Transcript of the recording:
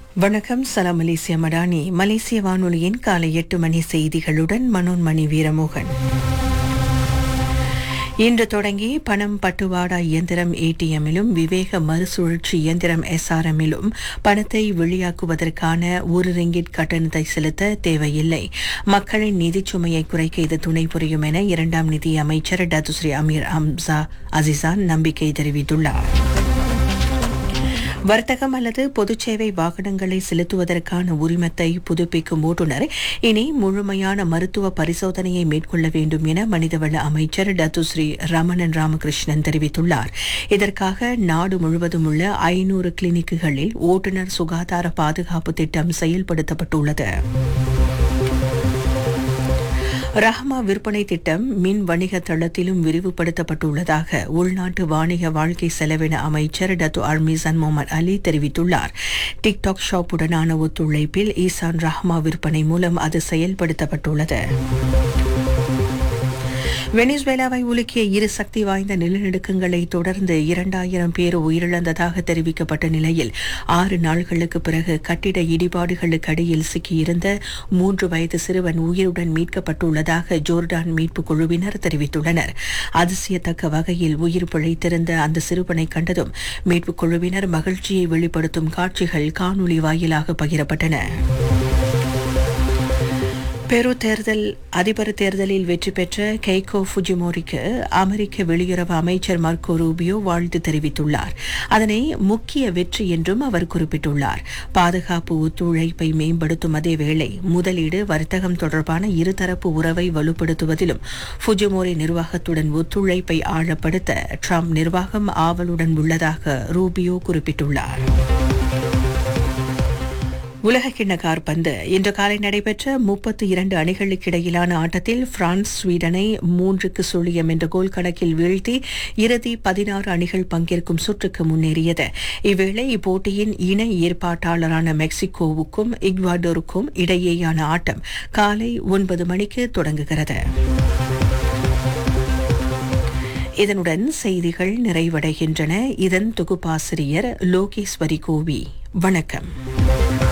வணக்கம் சலாம் மலேசிய மடானி மலேசிய வானொலியின் காலை எட்டு மணி செய்திகளுடன் மனோன்மணி வீரமோகன் இன்று தொடங்கி பணம் பட்டுவாடா இயந்திரம் ஏடிஎம்மிலும் விவேக மறுசுழற்சி இயந்திரம் எஸ்ஆர்எம்மிலும் பணத்தை வெளியாக்குவதற்கான ஒரு ரிங்கிட் கட்டணத்தை செலுத்த தேவையில்லை மக்களின் நிதிச் சுமையை குறைக்க இது துணை புரியும் என இரண்டாம் நிதி அமைச்சர் டத்துஸ்ரீ அமீர் ஹம்சா அசிசான் நம்பிக்கை தெரிவித்துள்ளார் வர்த்தகம் அல்லது பொதுச்சேவை வாகனங்களை செலுத்துவதற்கான உரிமத்தை புதுப்பிக்கும் ஓட்டுநர் இனி முழுமையான மருத்துவ பரிசோதனையை மேற்கொள்ள வேண்டும் என மனிதவள அமைச்சர் டத்துஸ்ரீ ரமணன் ராமகிருஷ்ணன் தெரிவித்துள்ளார் இதற்காக நாடு முழுவதும் உள்ள ஐநூறு கிளினிக்குகளில் ஓட்டுநர் சுகாதார பாதுகாப்பு திட்டம் செயல்படுத்தப்பட்டுள்ளது ரஹ்மா விற்பனை திட்டம் மின் வணிக தளத்திலும் விரிவுபடுத்தப்பட்டுள்ளதாக உள்நாட்டு வாணிக வாழ்க்கை செலவின அமைச்சர் டத்து அர்மிசன் முகமது அலி தெரிவித்துள்ளார் டிக்டாக் ஷாப்புடனான ஒத்துழைப்பில் ஈசான் ரஹ்மா விற்பனை மூலம் அது செயல்படுத்தப்பட்டுள்ளது வெனிசுவேலாவை உலுக்கிய இரு சக்தி வாய்ந்த நிலநடுக்கங்களை தொடர்ந்து இரண்டாயிரம் பேர் உயிரிழந்ததாக தெரிவிக்கப்பட்ட நிலையில் ஆறு நாள்களுக்கு பிறகு கட்டிட இடிபாடுகளுக்கு அடியில் சிக்கியிருந்த மூன்று வயது சிறுவன் உயிருடன் மீட்கப்பட்டுள்ளதாக ஜோர்டான் மீட்பு குழுவினர் தெரிவித்துள்ளனர் அதிசயத்தக்க வகையில் உயிர் பிழைத்திருந்த அந்த சிறுவனை கண்டதும் மீட்புக் குழுவினர் மகிழ்ச்சியை வெளிப்படுத்தும் காட்சிகள் காணொலி வாயிலாக பகிரப்பட்டன பெரு தேர்தல் அதிபர் தேர்தலில் வெற்றி பெற்ற கெய்கோ ஃபுஜிமோரிக்கு அமெரிக்க வெளியுறவு அமைச்சர் மார்க்கோ ரூபியோ வாழ்த்து தெரிவித்துள்ளார் அதனை முக்கிய வெற்றி என்றும் அவர் குறிப்பிட்டுள்ளார் பாதுகாப்பு ஒத்துழைப்பை மேம்படுத்தும் அதேவேளை முதலீடு வர்த்தகம் தொடர்பான இருதரப்பு உறவை வலுப்படுத்துவதிலும் ஃபுஜிமோரி நிர்வாகத்துடன் ஒத்துழைப்பை ஆழப்படுத்த ட்ரம்ப் நிர்வாகம் ஆவலுடன் உள்ளதாக ரூபியோ குறிப்பிட்டுள்ளார் உலகக்கிண்ண கார்பந்து இன்று காலை நடைபெற்ற முப்பத்தி இரண்டு அணிகளுக்கு இடையிலான ஆட்டத்தில் பிரான்ஸ் ஸ்வீடனை மூன்றுக்கு சுழியம் என்ற கோல் கணக்கில் வீழ்த்தி இறுதி பதினாறு அணிகள் பங்கேற்கும் சுற்றுக்கு முன்னேறியது இவ்வேளை இப்போட்டியின் இணை ஏற்பாட்டாளரான மெக்சிகோவுக்கும் இக்வாடோருக்கும் இடையேயான ஆட்டம் காலை ஒன்பது மணிக்கு தொடங்குகிறது இதனுடன் செய்திகள் நிறைவடைகின்றன இதன் தொகுப்பாசிரியர் லோகேஸ்வரி கோவி வணக்கம்